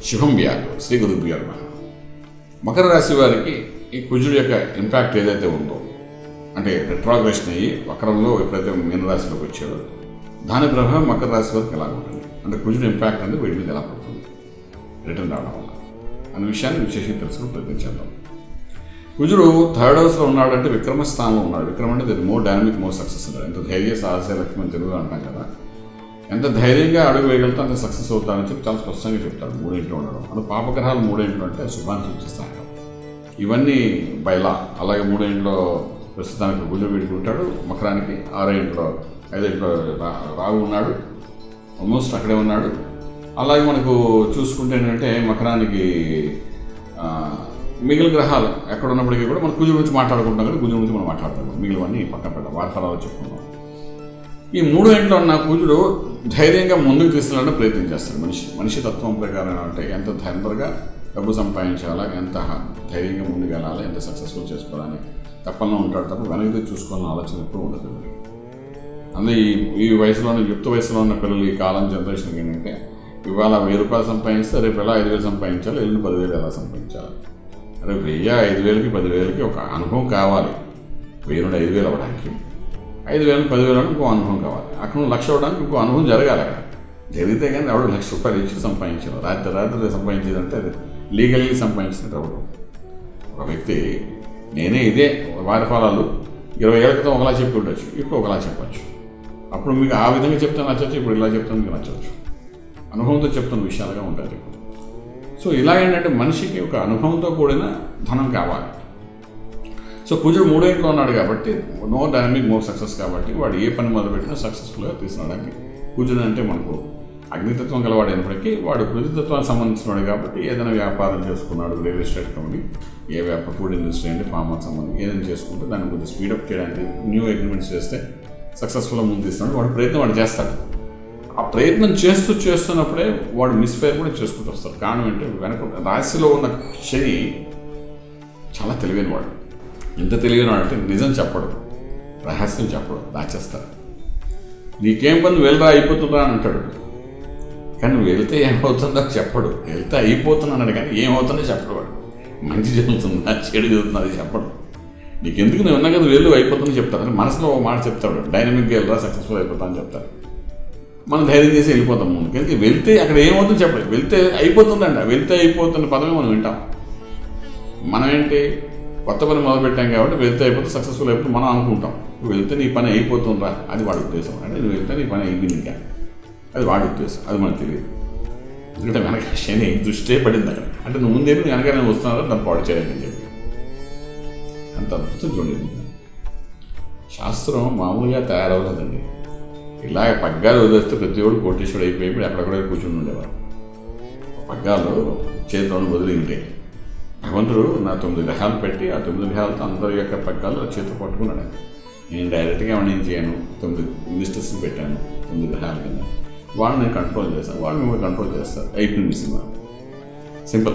శుభం వ్యాధి శ్రీ గురుభ్యో నమః మకర రాశి వారికి ఈ కుజుడు యొక్క ఇంపాక్ట్ ఏదైతే ఉందో అంటే రెట్రాగ్రేషన్ అయ్యి వక్రంలో ఎప్పుడైతే మీనరాశిలోకి వచ్చాడో దాని ప్రభావం మకర రాశి వారికి ఎలా ఉంటుంది అంటే కుజుడు ఇంపాక్ట్ అనేది వీటి మీద ఎలా పడుతుంది రిటర్న్ రావడం వల్ల అనే విషయాన్ని విశేషంగా తెలుసుకుని ప్రయత్నించేద్దాం కుజుడు థర్డ్ హౌస్లో ఉన్నాడంటే విక్రమ స్థానంలో ఉన్నాడు విక్రమ అంటే ఇది మోర్ డైనమిక్ మోర్ సక్సెస్ అన్నాడు ఎంత ధైర్య సాహస లక్ష్మి అని తెలుగు అంటాం కదా ఎంత ధైర్యంగా అడుగు వేయగలుగుతా అంత సక్సెస్ అవుతానని చెప్పి చాలా స్పష్టంగా చెప్తాడు మూడింట్లో ఉండడం అది పాపగ్రహాలు మూడింట్లో అంటే శుభాన్ని సూచిస్తాయి ఇవన్నీ బయలా అలాగే మూడేంట్లో ప్రస్తుతానికి గుజు వీడుకుంటాడు మకరానికి ఆరో ఇంట్లో ఐదో ఇంట్లో రా- రావు ఉన్నాడు ఆల్మోస్ట్ అక్కడే ఉన్నాడు అలాగే మనకు చూసుకుంటే ఏంటంటే మకరానికి ఆ, మిగిలిన గ్రహాలు ఎక్కడ ఉన్నప్పటికీ కూడా మనం కుజు గురించి మాట్లాడుకుంటాం కదా కుజు గురించి మనం మాట్లాడతాం మిగిలినవన్నీ పక్కన పెట్టాం వార్తలలో చెప్పుకుందాం ఈ మూడు ఇంట్లో ఉన్న కుజుడు ధైర్యంగా ముందుకు తీసుకెళ్ళడానికి ప్రయత్నం చేస్తాడు మనిషి మనిషి తత్వం ప్రకారం అంటే ఎంత తొందరగా డబ్బు సంపాదించాలా ఎంత ధైర్యంగా ముందుకు వెళ్ళాలి ఎంత సక్సెస్ఫుల్ చేసుకోవాలని తప్పన ఉంటాడు తప్ప వెనక్కి చూసుకోవాలని ఆలోచన ఎప్పుడు ఉండదు అందుకే ఈ ఈ వయసులోనే యుక్త వయసులో ఉన్న పిల్లలు ఈ కాలం జనరేషన్ ఏంటంటే ఇవాళ వెయ్యి రూపాయలు సంపాదిస్తే రేపు ఎలా ఐదు వేలు సంపాదించాలి ఎల్లుండి పదివేలు ఎలా సంపాదించాలి అరే వెయ్యి ఐదు వేలకి పదివేలకి ఒక అనుభవం కావాలి వెయ్యి నుండి ఐదు వేలు అవ్వడానికి ఐదు వేలు పదివేలు ఇంకో అనుభవం కావాలి అక్కడ నుండి లక్ష అవ్వడానికి ఇంకో అనుభవం జరగాలి అక్కడ జరిగితే కానీ ఎవడు లక్ష రూపాయలు ఇచ్చి సంపాదించారు రాత్రి రాత్రి సంపాదించేదంటే అది లీగల్లీ సంపాదించినట్టు అవ్వడం ఒక వ్యక్తి నేనే ఇదే వారి ఫలాలు ఇరవై ఏళ్ళ క్రితం ఒకలా చెప్పి ఉండొచ్చు ఇప్పుడు ఒకలా చెప్పచ్చు అప్పుడు మీకు ఆ విధంగా చెప్తే నచ్చచ్చు ఇప్పుడు ఇలా చెప్తే మీకు నచ్చవచ్చు అనుభవంతో చెప్తున్న విషయాలుగా ఉంటాయి సో ఇలా ఏంటంటే మనిషికి ఒక అనుభవంతో కూడిన ధనం కావాలి సో కుజుడు మూడో ఇంట్లో ఉన్నాడు కాబట్టి నో డైనమిక్ మోర్ సక్సెస్ కాబట్టి వాడు ఏ పని మొదలుపెట్టినా సక్సెస్ఫుల్గా తీసుకురావడానికి కుజుడు అంటే మనకు అగ్నితత్వం గలవాడు అయినప్పటికీ వాడు పృథ్వీతత్వానికి సంబంధించినవాడు కాబట్టి ఏదైనా వ్యాపారం చేసుకున్నాడు రియల్ ఎస్టేట్ కంపెనీ ఏ వ్యాపార ఫుడ్ ఇండస్ట్రీ అంటే ఫార్మర్ సంబంధించి ఏదైనా చేసుకుంటే దాన్ని కొంచెం స్పీడప్ చేయడానికి న్యూ అగ్రిమెంట్స్ చేస్తే సక్సెస్ఫుల్గా ముందు తీస్తున్నాడు వాడు ప్రయత్నం వాడు చేస్తాడు ఆ ప్రయత్నం చేస్తూ చేస్తున్నప్పుడే వాడు మిస్ఫైర్ కూడా చేసుకుంటూ వస్తాడు కారణం ఏంటంటే వెనక రాశిలో ఉన్న శని చాలా తెలివైన వాడు ఎంత తెలివైన వాడు అంటే నిజం చెప్పడు రహస్యం చెప్పడు దాచేస్తాడు నీకేం పని వెళ్ళరా అయిపోతుందా అని అంటాడు కానీ నువ్వు వెళ్తే ఏమవుతుందో చెప్పడు వెళ్తే అయిపోతున్నాడు కానీ ఏమవుతుందో చెప్పడు వాడు మంచి జరుగుతుందా చెడు జరుగుతుందా అది చెప్పడు నీకెందుకు నువ్వు ఉన్నా కదా వెళ్ళు అయిపోతుందని చెప్తాడు అని మనసులో ఒక మాట చెప్తాడు డైనమిక్గా వెళ్ళరా సక్సెస్ఫుల్ అయిపోతా అని చెప్తాడు మనం ధైర్యం చేసి వెళ్ళిపోతాం ముందుకు ఎందుకంటే వెళ్తే అక్కడ ఏమవుతుందో చెప్పలేదు వెళ్తే అయిపోతుందంట వెళ్తే అయిపోతున్న పదమే మనం వింటాం మనం ఏంటి కొత్త పని మొదలుపెట్టాం కాబట్టి వెళ్తే అయిపోతే సక్సెస్ఫుల్ అయిపోతే మనం అనుకుంటాం నువ్వు వెళ్తే నీ పని అయిపోతుందా అది వాడి ఉద్దేశం అంటే నువ్వు వెళ్తే నీ పని అయిపోయింది ఇంకా అది వాడి ఉద్దేశం అది మనకు తెలియదు ఎందుకంటే వెనక శని దృష్టే పడింది అక్కడ అంటే నువ్వు ముందేమి వెనక నేను వస్తున్నావు దాన్ని పాడు చేయాలని చెప్పి అంత అద్భుతం చూడండి శాస్త్రం మామూలుగా తయారవ్వలేదండి ఇలాగ పగ్గాలు వదిలేస్తే ప్రతి ఒడు కోటేశ్వరుడు అయిపోయి ఇప్పుడు ఎక్కడెక్కడ కూర్చుని ఉండేవారు పగ్గాలు చేతిలో వదిలి ఉంటాయి భగవంతుడు నా తొమ్మిది గ్రహాలు పెట్టి ఆ తొమ్మిది గ్రహాలతో అందరి యొక్క పగ్గాలు చేతితో పట్టుకున్నాడు ఆయన. నేను డైరెక్ట్గా ఏమైనా ఏం చేయను తొమ్మిది మినిస్టర్స్ని పెట్టాను తొమ్మిది గ్రహాల కింద వాళ్ళు నేను కంట్రోల్ చేస్తాను వాళ్ళు మిమ్మల్ని కంట్రోల్ చేస్తారు అయిపోయింది సినిమా సింపుల్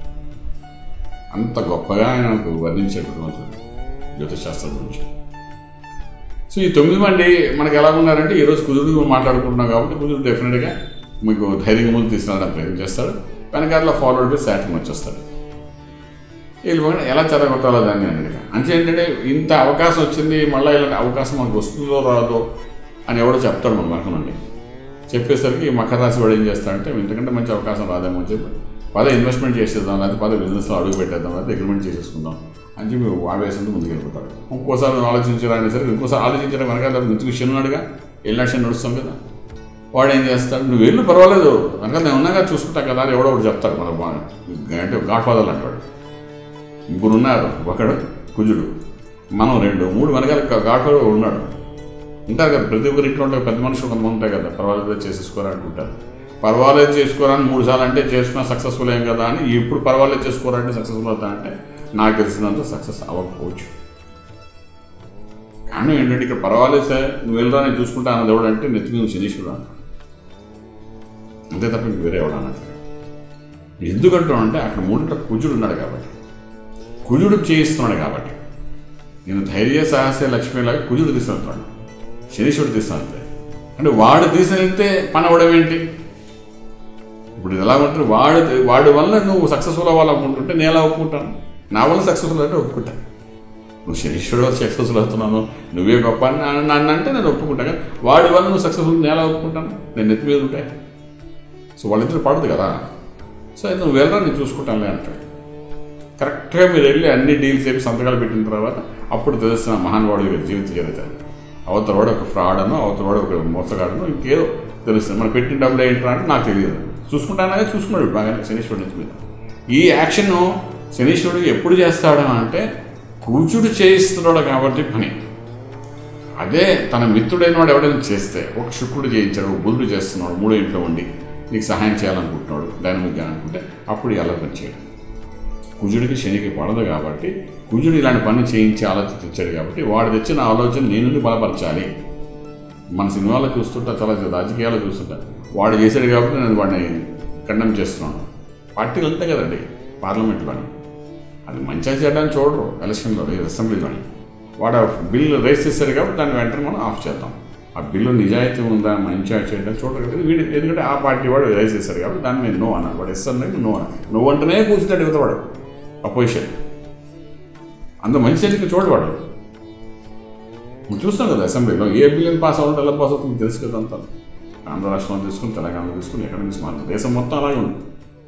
అంత గొప్పగా ఆయన వర్ణించాడు భగవంతుడు జ్యోతిషాస్త్రం గురించి సో ఈ తొమ్మిది మంది మనకి ఎలా ఉన్నారంటే ఈరోజు కుదురు మాట్లాడుకుంటున్నాం కాబట్టి కుదురు డెఫినెట్గా మీకు ధైర్యంగా ముందు తీసుకురావడానికి ప్రయత్నం చేస్తాడు వెనకాల ఫార్వర్డ్ బై శాటింగ్ వచ్చేస్తాడు వెళ్ళిపోయిన ఎలా చెదగొట్టాలో దాన్ని అన్నట్టుగా అంటే ఏంటంటే ఇంత అవకాశం వచ్చింది మళ్ళీ ఇలాంటి అవకాశం మనకు వస్తుందో రాదో అని ఎవడో చెప్తాడు మన వెనక నుండి చెప్పేసరికి ఈ మకర రాశి వాడు ఏం చేస్తాడంటే ఇంతకంటే మంచి అవకాశం రాదేమో అని చెప్పి పద ఇన్వెస్ట్మెంట్ చేసేద్దాం లేకపోతే పద బిజినెస్లో అడుగు పెట్టేద్దాం లేకపోతే అగ్రిమెంట్ చేసేసుకుందాం అని చెప్పి ఆవేశంతో ముందుకు వెళ్ళిపోతాడు ఇంకోసారి నువ్వు ఆలోచించడానికి సరే ఇంకోసారి ఆలోచించడం వెనకాల ఎందుకు శనున్నాడుగా వెళ్ళినట్టు నడుస్తాం కదా వాడు ఏం చేస్తాడు నువ్వు వెళ్ళు పర్వాలేదు వెనకాల నేను ఉన్నాగా చూసుకుంటా కదా అని ఎవడో ఒకటి చెప్తాడు మన బా- అంటే గాడ్ ఫాదర్ అంటాడు ముగ్గురు ఉన్నారు ఒకడు కుజుడు మనం రెండు మూడు వెనకాల గాడ్ ఫాదర్ ఉన్నాడు ఉంటారు కదా ప్రతి ఒక్కరి ఇంట్లో ఉంటే పెద్ద మనుషులు కొంతమంది ఉంటాయి కదా పర్వాలేదు చేసుకోరా అనుకుంటారు పర్వాలేదు చేసుకోరా అని మూడు సార్లు అంటే చేసుకున్నా సక్సెస్ఫుల్ ఏం కదా అని ఇప్పుడు పర్వాలేదు చేసుకోరా అంటే సక్సెస్ఫుల్ అవుతా అంటే నాకు తెలిసినంత సక్సెస్ అవ్వకపోవచ్చు కానీ ఏంటంటే ఇక్కడ పర్వాలేదు సార్ నువ్వు వెళ్ళరా నేను చూసుకుంటా అన్నది ఎవడంటే నెత్తి మీద శనీశ్వరుడు అంట అంతే తప్ప ఇంక వేరే ఎవడు అన్నట్టు ఎందుకంటున్నావు అంటే అక్కడ మూడింట కుజుడు ఉన్నాడు కాబట్టి కుజుడు చేయిస్తున్నాడు కాబట్టి నేను ధైర్య సాహస లక్ష్మిలాగా కుజుడు తీసుకెళ్తున్నాడు శనీశ్వరుడు తీసుకెళ్తే అంటే వాడు తీసుకెళ్తే పని అవడం ఏంటి ఇప్పుడు ఇది ఎలా ఉంటుంది వాడు వాడి వల్ల నువ్వు సక్సెస్ఫుల్ అవ్వాలనుకుంటుంటే నేను ఎలా ఒప్పుకుంటాను నా వల్ల సక్సెస్ఫుల్ అంటే ఒప్పుకుంటాను నువ్వు శనీశ్వరుడు సక్సెస్ఫుల్ అవుతున్నాను నువ్వే గొప్ప అని నన్ను నన్ను అంటే నేను ఒప్పుకుంటాను కానీ వాడి వల్ల నువ్వు సక్సెస్ఫుల్ నేను ఎలా ఒప్పుకుంటాను నేను నెత్తి మీద ఉంటాయి సో వాళ్ళిద్దరు పడదు కదా సో అయితే నువ్వు వెళ్ళరా నేను చూసుకుంటానులే అంటాడు కరెక్ట్గా మీరు వెళ్ళి అన్ని డీల్స్ చెప్పి సంతకాలు పెట్టిన తర్వాత అప్పుడు తెలుస్తున్న మహానుభావుడి యొక్క జీవిత చరిత్ర అవతల వాడు ఒక ఫ్రాడ్ అనో అవతల వాడు ఒక మోసగాడనో ఇంకేదో తెలుస్తుంది మనం పెట్టిన డబ్బులు ఏంటో అంటే నాకు తెలియదు చూసుకుంటానగా చూసుకున్నాడు బాగానే శనీశ్వరుడి నెత్తి మీద ఈ యాక్షన్ శనీశ్వరుడు ఎప్పుడు చేస్తాడు అంటే కూచుడు చేయిస్తున్నాడు కాబట్టి పని అదే తన మిత్రుడైన వాడు ఎవడైనా చేస్తే ఒక శుక్రుడు చేయించాడు ఒక బుధుడు చేస్తున్నాడు మూడో ఇంట్లో ఉండి నీకు సహాయం చేయాలనుకుంటున్నాడు డైనమిక్గా అనుకుంటే అప్పుడు ఎలా పని చేయడు కుజుడికి శనికి పడదు కాబట్టి కుజుడు ఇలాంటి పని చేయించి ఆలోచన తెచ్చాడు కాబట్టి వాడు తెచ్చిన ఆలోచన నేను బలపరచాలి మన సినిమాలో చూస్తుంటా చాలా రాజకీయాలు చూస్తుంటా వాడు చేశాడు కాబట్టి నేను వాడిని ఖండం చేస్తున్నాను పార్టీలు అంతే కదండి పార్లమెంట్లోని అది మంచిగా చేయడానికి చూడరు ఎలక్షన్లో అసెంబ్లీలోని వాడు బిల్ రేస్ చేశాడు కాబట్టి దాన్ని వెంటనే మనం ఆఫ్ చేద్దాం ఆ బిల్లు నిజాయితీ ఉందా మంచిగా చేయడం చూడరు కదా వీడు ఎందుకంటే ఆ పార్టీ వాడు రేస్ చేశాడు కాబట్టి దాని మీద నో అన్నాడు వాడు ఎస్ అన్నాడు నో అన్నాడు నువ్వు అంటేనే కూర్చుంటాడు యువత వాడు అపోజిషన్ అంత మంచి చేతికి చూడవాడు మనం చూస్తాం కదా అసెంబ్లీలో ఏ బిల్లుని పాస్ అవ్వడం ఎలా పాస్ అవుతుంది తెలుసు కదా అంతా ఆంధ్ర రాష్ట్రం తీసుకుని తెలంగాణ తీసుకుని ఎక్కడి నుంచి మాత్రం దేశం మొత్తం అలాగే ఉంది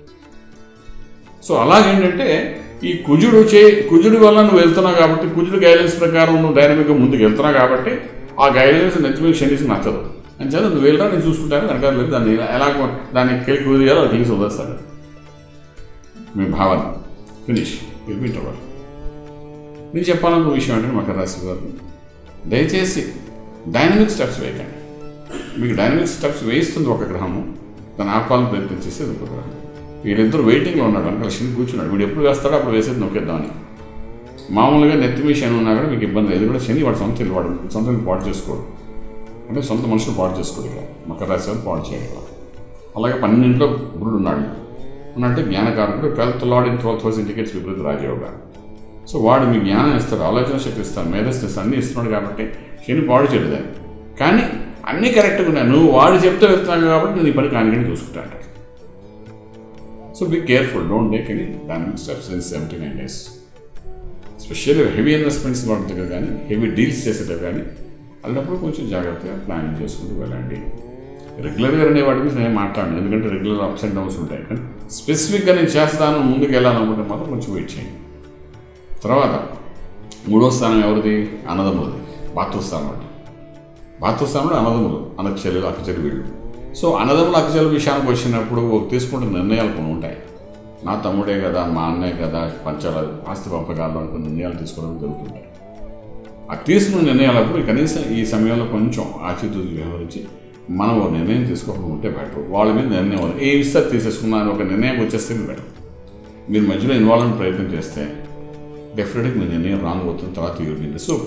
సో అలాగేంటంటే ఈ కుజుడు చే కుజుడి వల్ల నువ్వు వెళ్తున్నావు కాబట్టి కుజుడు గైడెన్స్ ప్రకారం నువ్వు డైనమిక్గా ముందుకు వెళ్తున్నావు కాబట్టి ఆ గైడెన్స్ నెత్తి మీద శనిసి నచ్చదు అని చేత నువ్వు వెళ్ళరా నేను చూసుకుంటాను వెనకాల లేదు దాన్ని ఎలా దాన్ని కెలికి వదిలేయాలో అది తెలిసి వదిలేస్తాడు మీ భావన ఫినిష్ రిపీట్ అవ్వాలి నేను చెప్పాలనుకున్న విషయం అంటే మకర రాశి గారు దయచేసి డైనమిక్ స్టెప్స్ వేయకండి మీకు డైనమిక్ స్టెప్స్ వేయిస్తుంది ఒక గ్రహము దాన్ని ఆపాలని ప్రయత్నం చేసేది ఒక గ్రహం వీళ్ళిద్దరు వెయిటింగ్లో ఉన్నాడు అంటే శని కూర్చున్నాడు వీడు ఎప్పుడు వేస్తాడో అప్పుడు వేసేది నొక్కేద్దామని మామూలుగా నెత్తి మీ శని ఉన్నా కూడా మీకు ఇబ్బంది లేదు కూడా శని వాడు సొంత ఇల్లు వాడు సొంత ఇల్లు పాడు చేసుకోడు అంటే సొంత మనుషులు పాడు చేసుకోడు ఇక మకర రాశి వారు పాడు చేయగలరు అలాగే పన్నెండింట్లో గురుడు ఉన్నాడు ఉన్నట్టు జ్ఞానకారకుడు twelfth lord in twelfth house indicates విపరీత రాజయోగ సో వాడు మీ జ్ఞానం ఇస్తాడు ఆలోచన శక్తి ఇస్తాడు మేధస్సు ఇస్తాడు అన్నీ ఇస్తున్నాడు కాబట్టి శని పాడు చేయడు దాన్ని కానీ అన్నీ కరెక్ట్గా ఉన్నాయి నువ్వు వాడు చెప్తే వెళ్తున్నావు కాబట్టి నేను ఈ పని కానికని చూసుకుంటా అంటాడు so be careful don't take any dynamic steps in seventy nine days specially heavy investments వాటి దగ్గర కానీ హెవీ డీల్స్ చేసేటప్పుడు కానీ అలాంటప్పుడు కొంచెం జాగ్రత్తగా ప్లానింగ్ చేసుకుంటూ వెళ్ళండి రెగ్యులర్గా ఉండే వాటి గురించి నేను మాట్లాడను ఎందుకంటే రెగ్యులర్ అప్స్ అండ్ డౌన్స్ ఉంటాయి కానీ స్పెసిఫిక్గా నేను చేస్తాను ముందుకు వెళ్ళాలనుకుంటే మాత్రం కొంచెం వెయిట్ చేయండి తర్వాత మూడో స్థానం ఎవరిది అన్నదమ్ములది బాతృస్థానం అంటే బాతృస్థానంలో అన్నదమ్ములు అనక్షలు అక్కచెలు వీళ్ళు సో అన్నదమ్ములు అక్కచెల విషయానికి వచ్చినప్పుడు తీసుకుంటున్న నిర్ణయాలు కొన్ని ఉంటాయి నా తమ్ముడే కదా మా అన్నే కదా పంచాల ఆస్తి పంపకాలు అనుకున్న నిర్ణయాలు తీసుకోవడం జరుగుతుంటాయి ఆ తీసుకున్న నిర్ణయాలప్పుడు కనీసం ఈ సమయంలో కొంచెం ఆచితూచి వ్యవహరించి మనం ఒక నిర్ణయం తీసుకోకుండా ఉంటే బెటర్ వాళ్ళ మీద నిర్ణయం వాళ్ళు ఏ ఇస్తారు తీసేసుకున్నా అని ఒక నిర్ణయం వచ్చేస్తే బెటర్ మీరు మధ్యలో ఇన్వాల్వ్ అని ప్రయత్నం చేస్తే డెఫినెట్గా మీ నిర్ణయం రాంగ్ అవుతుంది తర్వాత యూరిన్ సో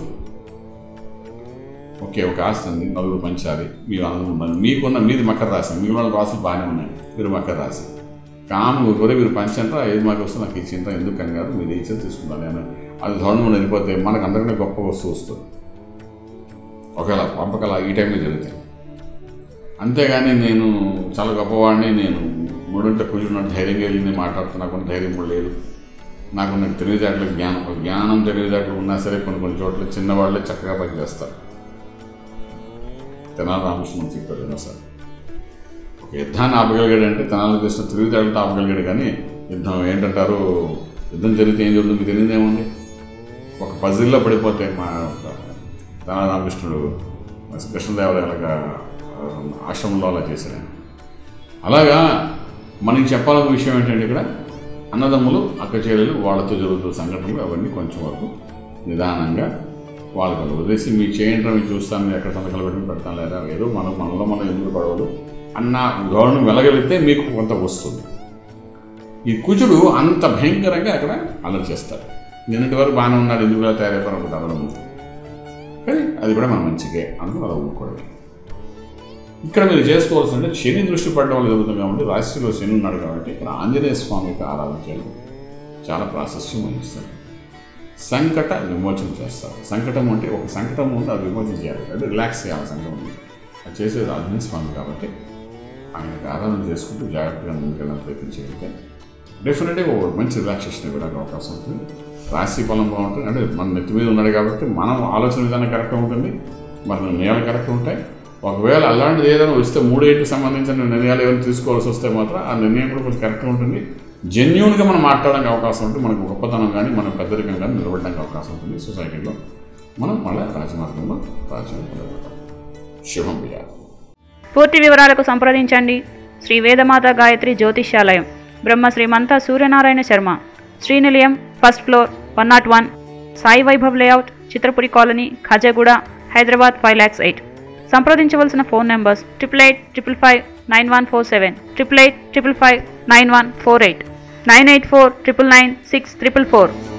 ఓకే ఒక ఆస్తి ఉంది నలుగురు పంచాలి మీ అందరూ మరి మీకున్న మీది మకర రాశి మీ వాళ్ళ రాసులు బాగానే ఉన్నాయి మీరు మకర రాశి కాము కూడా మీరు పంచంటారా ఏది మాకు వస్తే నాకు ఇచ్చింటారా ఎందుకు అని కాదు మీరు ఇచ్చేది తీసుకుంటాను నేను అది ధోరణి వెళ్ళిపోతే మనకు అందరికీ గొప్ప వస్తువు వస్తుంది ఒకవేళ పంపకాల ఈ టైంలో జరుగుతాయి అంతేగాని నేను చాలా గొప్పవాడిని నేను మూడంటే కూర్చున్న ధైర్యంగా వెళ్ళి నేను మాట్లాడుతున్నా కొన్ని ధైర్యం కూడా లేదు నాకు నాకు తెలివితేటలు జ్ఞానం జ్ఞానం తెలివితేటలు ఉన్నా సరే కొన్ని కొన్ని చోట్ల చిన్నవాళ్ళే చక్కగా పనిచేస్తారు తెనాలి రామకృష్ణ చెప్పాడు సార్ ఒక యుద్ధాన్ని ఆపగలిగాడు అంటే తెనాలి చేసిన తెలివితేటలతో ఆపగలిగాడు కానీ యుద్ధం ఏంటంటారు యుద్ధం జరిగితే ఏం జరుగుతుంది మీకు తెలియదేముంది ఒక పజిల్లో పడిపోతే మా తెనాలి రామకృష్ణుడు కృష్ణదేవరాయలుగా ఆశ్రమంలో అలా చేశాడు ఆయన. అలాగా మనకి చెప్పాలన్న విషయం ఏంటంటే ఇక్కడ అన్నదమ్ములు అక్క చెల్లెలు వాళ్ళతో జరుగుతున్న సంఘటనలు అవన్నీ కొంచెం వరకు నిదానంగా వాళ్ళకి వదిలేసి మీరు చేయండి మీరు చూస్తాను మీరు ఎక్కడ సంతకాలు పెట్టుకుని పెడతాను లేదా ఏదో మనం మనలో మనం ఎందుకు పడవదు అన్న గౌరవం వెళ్ళగలిగితే మీకు కొంత వస్తుంది ఈ కుజుడు అంత భయంకరంగా అక్కడ అలర్ట్ చేస్తాడు నిన్నటి వరకు బాగానే ఉన్నాడు ఎందుకు ఇలా తయారైపోయిన ఒకటి అవ్వడం కానీ అది కూడా మన మంచిగే అందుకు అలా ఊరుకోవడం ఇక్కడ మీరు చేసుకోవాల్సింటే శని దృష్టి పడడం వల్ల జరుగుతుంది కాబట్టి రాశిలో శని ఉన్నాడు కాబట్టి ఇక్కడ ఆంజనేయ స్వామికి ఆరాధన చేయడం చాలా ప్రాశస్యం వహిస్తారు సంకట విమోచన చేస్తారు సంకటం అంటే ఒక సంకటం ఉంటే అది విమోచన చేయాలి అంటే రిలాక్స్ చేయాలి సంకటం ఉంది అది చేసేది ఆంజనేయ స్వామి కాబట్టి ఆయనకు ఆరాధన చేసుకుంటూ జాగ్రత్తగా ముందుకెళ్ళిన ప్రయత్నం చేయగలిగితే డెఫినెట్గా ఒక మంచి రిలాక్సేషన్ ఇవ్వడానికి అవకాశం ఉంటుంది రాశి ఫలం బాగుంటుంది అంటే మన నెత్తి మీద ఉన్నాడు కాబట్టి మనం ఆలోచన విధానం కరెక్ట్గా ఉంటుంది మన నిర్ణయాలు కరెక్ట్ ఉంటాయి ఒకవేళ అలాంటిది ఏదైనా వస్తే మూడేటికి సంబంధించిన నిర్ణయాలు ఏమైనా తీసుకోవాల్సి వస్తే మాత్రం ఆ నిర్ణయం కూడా కొంచెం కరెక్ట్గా ఉంటుంది జెన్యున్గా మనం మాట్లాడడానికి అవకాశం ఉంటుంది మనకు గొప్పతనం కానీ మన పెద్దరికం కానీ నిలబడడానికి అవకాశం ఉంటుంది సొసైటీలో మనం మళ్ళీ రాజమార్గంలో రాజ్యం నిలబడతాం శుభం బియ్యాలి పూర్తి వివరాలకు సంప్రదించండి Shri Vedamata Gayatri Jyotishyalayam Brahma Srimantha Suryanarayana Sharma Srinilayam first floor one nought one Sai Vaibhav layout Chitrapuri colony Khajaguda Hyderabad five lakhs eight సంప్రదించవలసిన phone numbers triple eight triple five nine one four seven triple eight triple five nine one four eight nine eight four triple nine six triple four